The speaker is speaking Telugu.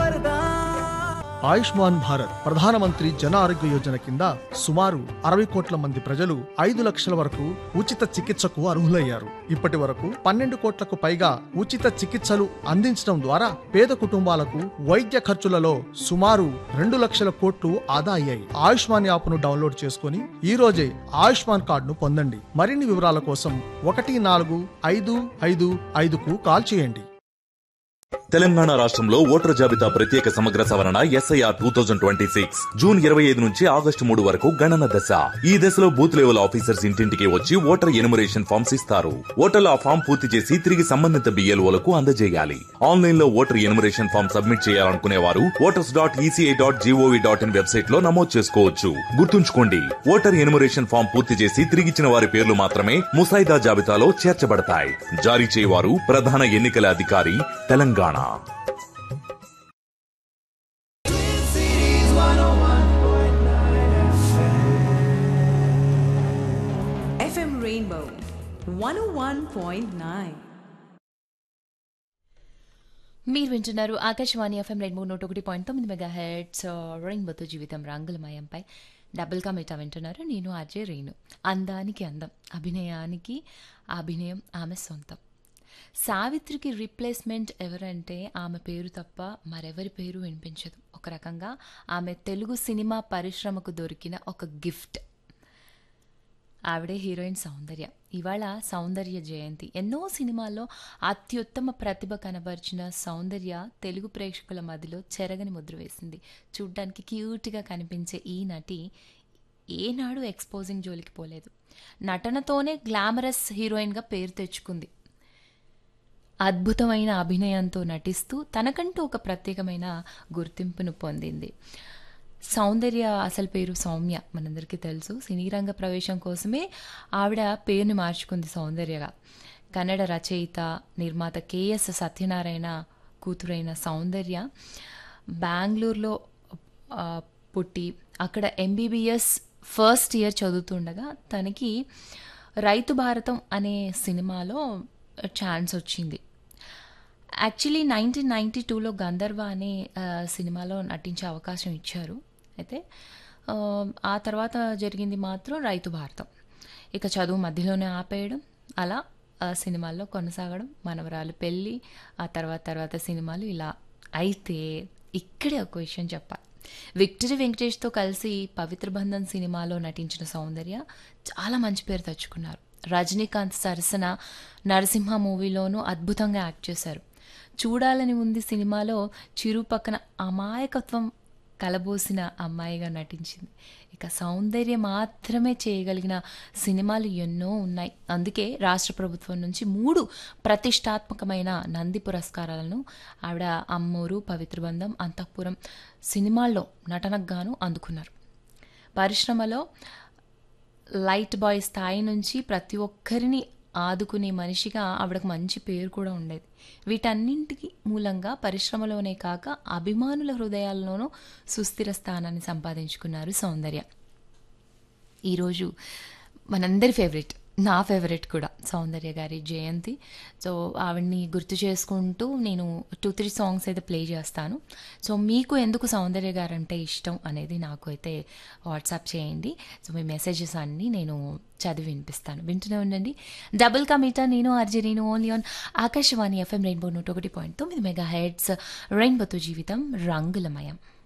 వరదా ఆయుష్మాన్ భారత్ ప్రధానమంత్రి జన ఆరోగ్య యోజన కింద సుమారు అరవై కోట్ల మంది ప్రజలు ఐదు లక్షల వరకు ఉచిత చికిత్సకు అర్హులయ్యారు ఇప్పటి వరకు పన్నెండు కోట్లకు పైగా ఉచిత చికిత్సలు అందించడం ద్వారా పేద కుటుంబాలకు వైద్య ఖర్చులలో సుమారు రెండు లక్షల కోట్లు ఆదా అయ్యాయి ఆయుష్మాన్ యాప్ను డౌన్లోడ్ చేసుకుని ఈ రోజే ఆయుష్మాన్ కార్డును పొందండి మరిన్ని వివరాల కోసం ఒకటి నాలుగు ఐదు ఐదు ఐదుకు కాల్ చేయండి తెలంగాణ రాష్ట్రంలో ఓటర్ జాబితా ప్రత్యేక సమగ్ర సవరణ SIR two thousand twenty six June ఇరవై ఐదు నుంచి ఆగస్టు మూడు వరకు గణన దశ ఈ దశలో బూత్ లెవెల్ ఆఫీసర్స్ ఇంటింటికి వచ్చి ఓటర్ ఎనుమరేషన్ ఫామ్స్ ఇస్తారు ఓటర్లు ఆ ఫామ్ పూర్తి చేసి తిరిగి సంబంధిత బిఎల్ఓలకు అందజేయాలి ఆన్లైన్ లో ఓటర్ ఎనుమరేషన్ ఫామ్ సబ్మిట్ చేయాలనుకునే వారు voters dot ECI dot GOV dot IN website లో నమోదు చేసుకోవచ్చు గుర్తుంచుకోండి ఓటర్ ఎనుమరేషన్ ఫామ్ పూర్తి చేసి తిరిగిచ్చిన వారి పేర్లు మాత్రమే ముసాయిదా జాబితాలో చేర్చబడతాయి జారీ చేయవారు ప్రధాన ఎన్నికల అధికారి తెలంగాణ సిరీస్ 101.9 FM Rainbow 101.9. మీరు వింటున్నారు ఆకాశవాణి ఎఫ్ఎం రెండు మూడు నూట ఒకటి పాయింట్ తొమ్మిది మెగా హెడ్స్ రెయిన్బోతో జీవితం రంగులమయంపై డబుల్ కమిటా వింటున్నారు నేను అజయ్ రేణు అందానికి అందం అభినయానికి అభినయం ఆమె సొంతం సావిత్రికి రీప్లేస్మెంట్ ఎవరంటే ఆమె పేరు తప్ప మరెవరి పేరు వినిపించదు ఒక రకంగా ఆమె తెలుగు సినిమా పరిశ్రమకు దొరికిన ఒక గిఫ్ట్ ఆవిడే హీరోయిన్ సౌందర్య ఇవాళ సౌందర్య జయంతి ఎన్నో సినిమాల్లో అత్యుత్తమ ప్రతిభ కనబరిచిన సౌందర్య తెలుగు ప్రేక్షకుల మధ్యలో చెరగని ముద్ర వేసింది చూడ్డానికి క్యూట్గా కనిపించే ఈ నటి ఏనాడు ఎక్స్పోజింగ్ జోలికి పోలేదు నటనతోనే గ్లామరస్ హీరోయిన్గా పేరు తెచ్చుకుంది అద్భుతమైన అభినయంతో నటిస్తూ తనకంటూ ఒక ప్రత్యేకమైన గుర్తింపును పొందింది సౌందర్య అసలు పేరు సౌమ్య మనందరికీ తెలుసు సినీ రంగ ప్రవేశం కోసమే ఆవిడ పేరుని మార్చుకుంది సౌందర్యగా కన్నడ రచయిత నిర్మాత కేఎస్ సత్యనారాయణ కూతురైన సౌందర్య బెంగళూరులో ఆ, పుట్టి అక్కడ ఎంబీబీఎస్ ఫస్ట్ ఇయర్ చదువుతుండగా తనకి రైతు భారతం అనే సినిమాలో ఛాన్స్ వచ్చింది యాక్చువల్లీ నైన్టీన్ నైంటీ టూలో గంధర్వ అనే ఆ, సినిమాలో నటించే అవకాశం ఇచ్చారు అయితే ఆ, ఆ తర్వాత జరిగింది మాత్రం రైతు భారతం ఇక చదువు మధ్యలోనే ఆపేయడం అలా ఆ సినిమాల్లో కొనసాగడం మనవరాలు పెళ్ళి ఆ తర్వాత తర్వాత సినిమాలు ఇలా అయితే ఇక్కడే ఒక విషయం చెప్పాలి విక్టరీ వెంకటేష్తో కలిసి పవిత్ర బంధన్ సినిమాలో నటించిన సౌందర్య చాలా మంచి పేరు తెచ్చుకున్నారు రజనీకాంత్ సరసన నరసింహ మూవీలోనూ అద్భుతంగా యాక్ట్ చేశారు చూడాలని ఉంది సినిమాలో చిరు పక్కన అమాయకత్వం కలబోసిన అమ్మాయిగా నటించింది ఇక సౌందర్యం మాత్రమే చేయగలిగిన సినిమాలు ఎన్నో ఉన్నాయి అందుకే రాష్ట్ర ప్రభుత్వం నుంచి మూడు ప్రతిష్టాత్మకమైన నంది పురస్కారాలను ఆవిడ అమ్మూరు పవిత్రబంధం అంతఃపురం సినిమాల్లో నటనకు గాను అందుకున్నారు పరిశ్రమలో లైట్ బాయ్ స్థాయి నుంచి ప్రతి ఒక్కరిని ఆదుకునే మనిషిగా ఆవిడకు మంచి పేరు కూడా ఉండేది వీటన్నింటికి మూలంగా పరిశ్రమలోనే కాక అభిమానుల హృదయాల్లోనూ సుస్థిర స్థానాన్ని సంపాదించుకున్నారు సౌందర్య ఈరోజు మనందరి ఫేవరెట్ నా ఫేవరెట్ కూడా సౌందర్య గారి జయంతి సో ఆవిడ్ని గుర్తు చేసుకుంటూ నేను టూ త్రీ సాంగ్స్ అయితే ప్లే చేస్తాను సో మీకు ఎందుకు సౌందర్య గారు అంటే ఇష్టం అనేది నాకు అయితే వాట్సాప్ చేయండి సో మీ మెసేజెస్ అన్నీ నేను చదివి వినిపిస్తాను వింటూనే ఉండండి డబుల్ కమిటా నేను ఆర్జీ నేను only on Akashvani FM rainbow నూట ఒకటి పాయింట్ తొమ్మిది మెగా హెడ్స్ రెయిన్బోతో జీవితం రంగులమయం